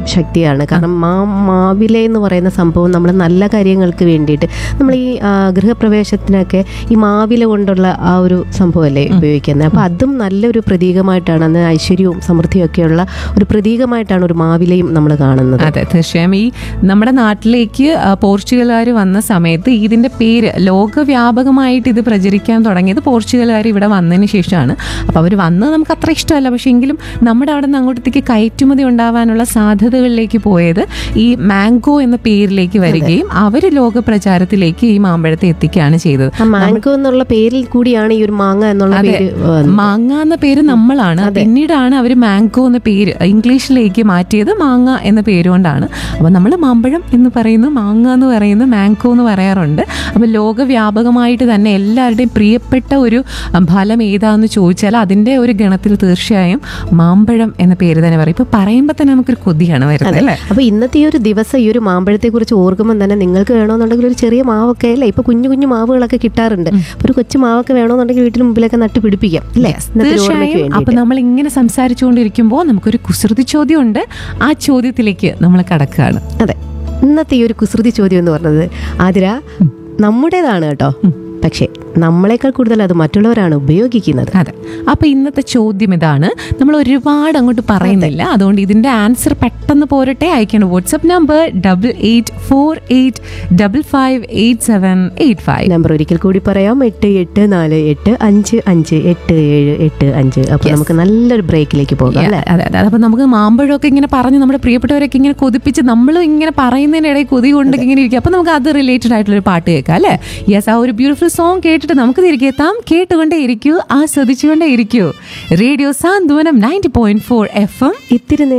ശക്തിയാണ് കാരണം മാ മാവില എന്ന് പറയുന്ന സംഭവം നമ്മൾ നല്ല കാര്യങ്ങൾക്ക് വേണ്ടിയിട്ട് നമ്മൾ ഈ ആ, ഗൃഹപ്രവേശത്തിനൊക്കെ ഈ മാവില കൊണ്ടുള്ള ആ ഒരു സംഭവമല്ലേ ഉപയോഗിക്കുന്നത് അപ്പോൾ അതും നല്ലൊരു പ്രതീകമായിട്ടാണ് അന്ന് ഐശ്വര്യവും സമൃദ്ധിയും ഒക്കെയുള്ള ഒരു പ്രതീകമായിട്ടാണ് ഒരു മാവിലയും നമ്മൾ കാണുന്നത് അതെ തീർച്ചയായും ഈ നമ്മുടെ നാട്ടിലേക്ക് ആ, പോർച്ചുഗലുകാർ വന്ന സമയത്ത് ഇതിന്റെ പേര് ലോകവ്യാപകമായിട്ട് ഇത് പ്രചരിക്കാൻ തുടങ്ങിയത് പോർച്ചുഗലുകാർ ഇവിടെ വന്നതിന് ശേഷമാണ് അപ്പോൾ അവർ വന്നത് നമുക്ക് അത്ര ഇഷ്ടമല്ല പക്ഷേ എങ്കിലും നമ്മുടെ അവിടെ നിന്ന് അങ്ങോട്ടത്തേക്ക് കയറ്റുമതി ഉണ്ടാവാനുള്ള സാധ്യതകളിലേക്ക് പോയത് ഈ മാംഗോ എന്ന പേരിലേക്ക് വരികയും അവർ ലോക പ്രചാരത്തിലേക്ക് ഈ മാമ്പഴത്തെ എത്തിക്കുകയാണ് ചെയ്തത് ആ മാംഗോ എന്നുള്ള പേരിൽ കൂടിയാണ് ഈ ഒരു മാങ്ങ എന്നുള്ള അതെ. പേര് വന്നത്. മാങ്ങ എന്ന പേര് നമ്മളാണ് പിന്നീടാണ് അവർ മാംഗോ എന്ന പേര് ഇംഗ്ലീഷിലേക്ക് മാറ്റിയത് മാങ്ങ എന്ന പേരുകൊണ്ടാണ് അപ്പോൾ നമ്മൾ മാമ്പഴം എന്ന് പറയുന്നു മാങ്ങ എന്ന് പറയുന്നു മാംഗോ എന്ന് പറയാറുണ്ട് അപ്പോൾ ലോകവ്യാപകമായിട്ട് തന്നെ എല്ലാവരുടെയും പ്രിയപ്പെട്ട ഒരു അഹ്, ഫലം ഏതാന്ന് ചോദിച്ചാൽ അതിൻ്റെ ഒരു ഗണത്തിൽ തീർച്ചയായും മാമ്പഴം എന്ന പേര് തന്നെ പറയും ഇപ്പോൾ പറയുമ്പോൾ തന്നെ നമുക്കൊരു കൊതിയാണ് വരുന്നത് അല്ലേ അപ്പൊ ഇന്നത്തെ ഈ ഒരു ദിവസം ഈ ഒരു മാമ്പഴത്തെ കുറിച്ച് ഓർക്കുമ്പോൾ തന്നെ നിങ്ങൾക്ക് വേണമെന്നുണ്ടെങ്കിൽ ഒരു ചെറിയ മാവൊക്കെ അല്ലേ ഇപ്പൊ കുഞ്ഞു കുഞ്ഞു മാവുകളൊക്കെ കിട്ടാറുണ്ട് അപ്പൊ ഒരു കൊച്ചു മാവൊക്കെ വേണമെന്നുണ്ടെങ്കിൽ വീട്ടിൽ മുമ്പിലൊക്കെ നട്ട് പിടിപ്പിക്കാം അല്ലേ ഇന്നത്തെ ഒരു ഓർമ്മയ്ക്ക് തീർച്ചയായും അപ്പൊ വേണ്ടിയിട്ട്. നമ്മൾ ഇങ്ങനെ സംസാരിച്ചുകൊണ്ടിരിക്കുമ്പോൾ നമുക്കൊരു കുസൃതി ചോദ്യമുണ്ട് ആ ചോദ്യത്തിലേക്ക് നമ്മൾ കടക്കുകയാണ് അതെ ഇന്നത്തെ ഈ ഒരു കുസൃതി ചോദ്യം എന്ന് പറഞ്ഞത് ആതിര നമ്മുടേതാണ് കേട്ടോ പക്ഷേ നമ്മളെക്കാൾ കൂടുതൽ അത് മറ്റുള്ളവരാണ് ഉപയോഗിക്കുന്നത് അതെ അപ്പൊ ഇന്നത്തെ ചോദ്യം ഇതാണ് നമ്മൾ ഒരുപാട് അങ്ങോട്ട് പറയുന്നില്ല അതുകൊണ്ട് ഇതിന്റെ ആൻസർ പെട്ടെന്ന് പോരട്ടെ അയക്കേണ്ട WhatsApp number double eight four eight double five eight seven eight five number ഒരിക്കൽ കൂടി പറയാം എട്ട് എട്ട് നാല് എട്ട് അഞ്ച് അഞ്ച് എട്ട് ഏഴ് എട്ട് അഞ്ച് അപ്പൊ നമുക്ക് നല്ലൊരു ബ്രേക്കിലേക്ക് പോകാം അല്ലേ അതെ അതെ അപ്പൊ നമുക്ക് മാമ്പഴമൊക്കെ ഇങ്ങനെ പറഞ്ഞ് നമ്മുടെ പ്രിയപ്പെട്ടവരൊക്കെ ഇങ്ങനെ കൊതിപ്പിച്ച് നമ്മളും ഇങ്ങനെ പറയുന്നതിനിടയിൽ കൊതി കൊണ്ടൊക്കെ ഇങ്ങനെ ഇരിക്കും അപ്പൊ നമുക്ക് അത് റിലേറ്റഡ് ആയിട്ടുള്ള ഒരു പാട്ട് കേൾക്കാം അല്ലേ യെസ് ആ ഒരു ബ്യൂട്ടിഫുൾ സോങ് കേട്ടിട്ട് നമുക്ക് തിരികെ എത്താം കേട്ടുകൊണ്ടേ ഇരിക്കൂ ആസ്വദിച്ചുകൊണ്ടേ ഇരിക്കൂ radio Santhwanam ninety point four F M ഇത്തിരി